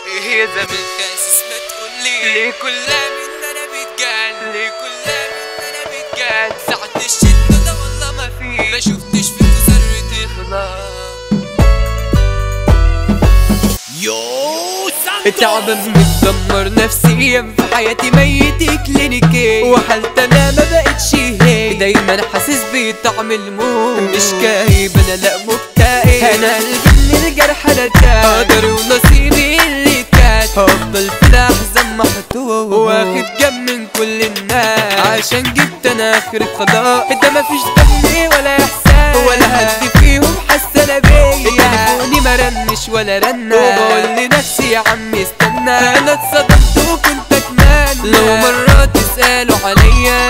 هي زمن خاسس ما تقولي ليه كلها من انا بتجال ليه كلها من انا بتجال ساعة الشدة ده والله ما في ما شفتش فيكوا ذرة اخلاص تعبان متدمر نفسيا في حياتي ميت كلينيكي وحالتي انا ما بقتش هيك دايما حاسس بطعم الموت مش كايب انا لا مكتئب انا قلبي من الجرح انا تاب قدري ونصيبي اللي كان هفضل في الاحزان محطوط واخد جنب من كل الناس عشان جبت انا اخر خلاص انت مفيش دم ولا احساس ولا حد فيهم حس انا بيا تليفوني ما رنش ولا رنة وبقول لنفسي يا عم استنى انا اتصدمت وكنت كمان لو مرة تسألوا عليا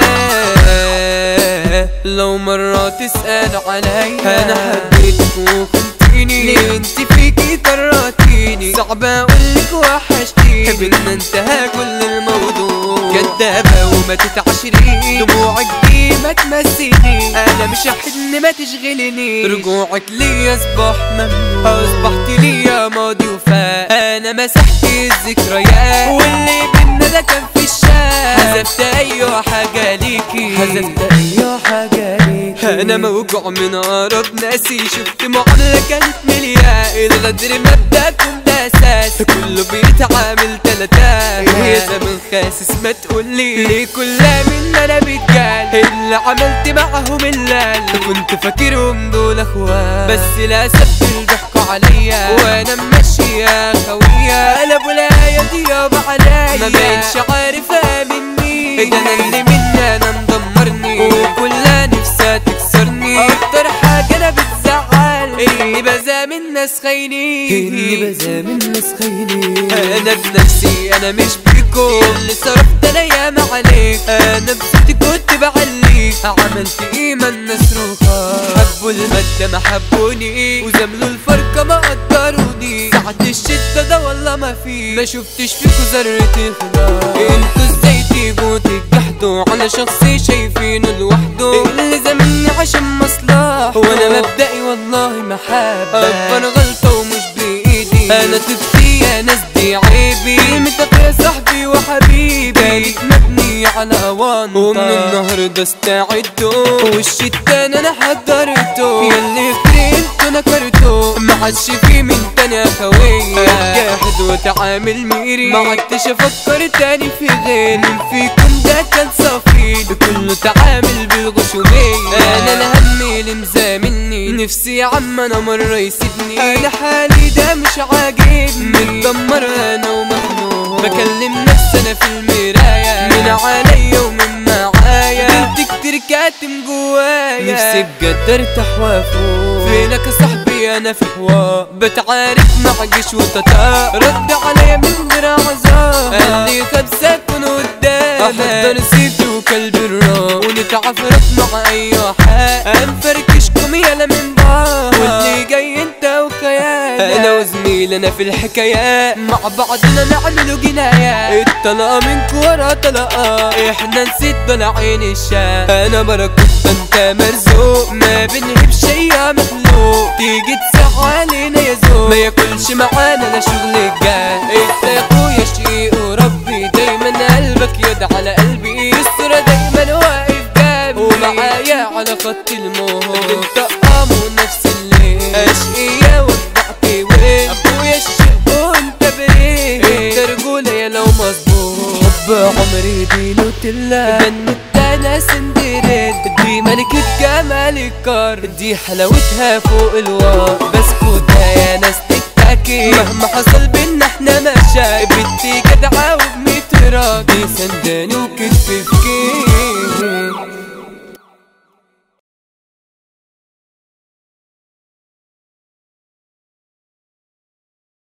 لو مرة تسألوا عليا انا حبيتك وخنتيني ليه انت فيكي طراتيني صعب اقولك وحشتيني بينا انتهى كل الموضوع كدابة وما تتعشري دموعك دي ما تمسيني انا مش حن ما تشغلني رجوعك لي اصبح ممنوع اصبحت لي ماضي وفات انا مسحت الذكريات واللي بينا ده كان في الشارع حذفت اي حاجة ليكي حذفت اي حاجة ليكي انا موجوع من اقرب ناسي شفت معاملة كانت مليان الغدر مبدأكم ده اساس كله بيتعامل تلاتات هي زمن خاسس ما تقولي ليه كلها من انا بتجال اللي عملت معاهم اللي كنت فاكرهم دول اخوات بس للاسف ضحكوا عليا وانا ماشي يا خويا قلبوا الايه دي يابا عليا ما بقتش عارف امن مين ده انا اللي مني انا مدمرني وكلها نفسها تكسرني اكتر حاجه انا بتزعل اني بزامل ناس خاينين اني بزامل ناس خاينين انا بنفسي انا مش بيكو اللي صرفت انا ياما عليك انا بصوتي كنت بعليك عملت ايه ما الناس روحها حبوا المادة ما حبوني وزملوا الفرقة ما قدروني ساعة الشدة ده والله ما في ما شفتش فيكوا ذرة اخلاص انتوا ازاي تيجوا تجحدوا على شخصي شايفينه لوحده اللي زمني عشان مصلحة وانا مبدئي والله محبة اكبر غلطة ومش بايدي انا تبكي يا ناس دي عيبي كلمتك يا صاحبي وحبيبي كانت مبني على اوان ومن النهاردة استعدوا وش التاني انا حضرته ياللي فرينتو نكرته ما عادش في من تاني يا خويا جاحد وتعامل ميري ما عدتش افكر تاني في غير مين فيكم ده كان صفيد كله تعامل بالغشومية انا الهم اللي مزاملني نفسي يا عم انا مرة يسيبني انا حالي ده مش عاجبني متدمر انا ومخنوق بكلم نفسي انا في المراية من عليا ومن معايا بنت كتير كاتم جوايا نفسي بجد ارتاح وافوق فينك يا صاحبي انا في حوار بتعارك مع جيش وتتا رد عليا من غير عذاب قال لي خمسة كن قدام احضر سيفي وكلب الراب ونتعفرت مع اي حال انفركشكم يلا من بعض واللي جاي انت وخيال انا وزميل انا في الحكايات مع بعضنا نعملوا جنايات الطلقة منك ورا طلقة احنا نسيت بلا عين الشام انا بركض انت مرزوق ما بنهبش يا مخلوق تيجي تسع علينا يا زوق ما ياكلش معانا لا شغل الجاي انت يا اخويا شقيق وربي دايما قلبك يد على قلبي الصورة دايما واقف جنبي ومعايا على خط الموت بنطقم ونفس الليل اشقية وضعت وين اخويا الشق وانت بريء انت رجولة يا لو مظبوط حب عمري دي نوتيلا بنت انا سندريد دي ملكة جمال الكار دي حلاوتها فوق الوار بسكوتها يا ناس تتاكي مهما حصل بينا احنا مشاكل بنتي جدعة وبميت راجل دي سنداني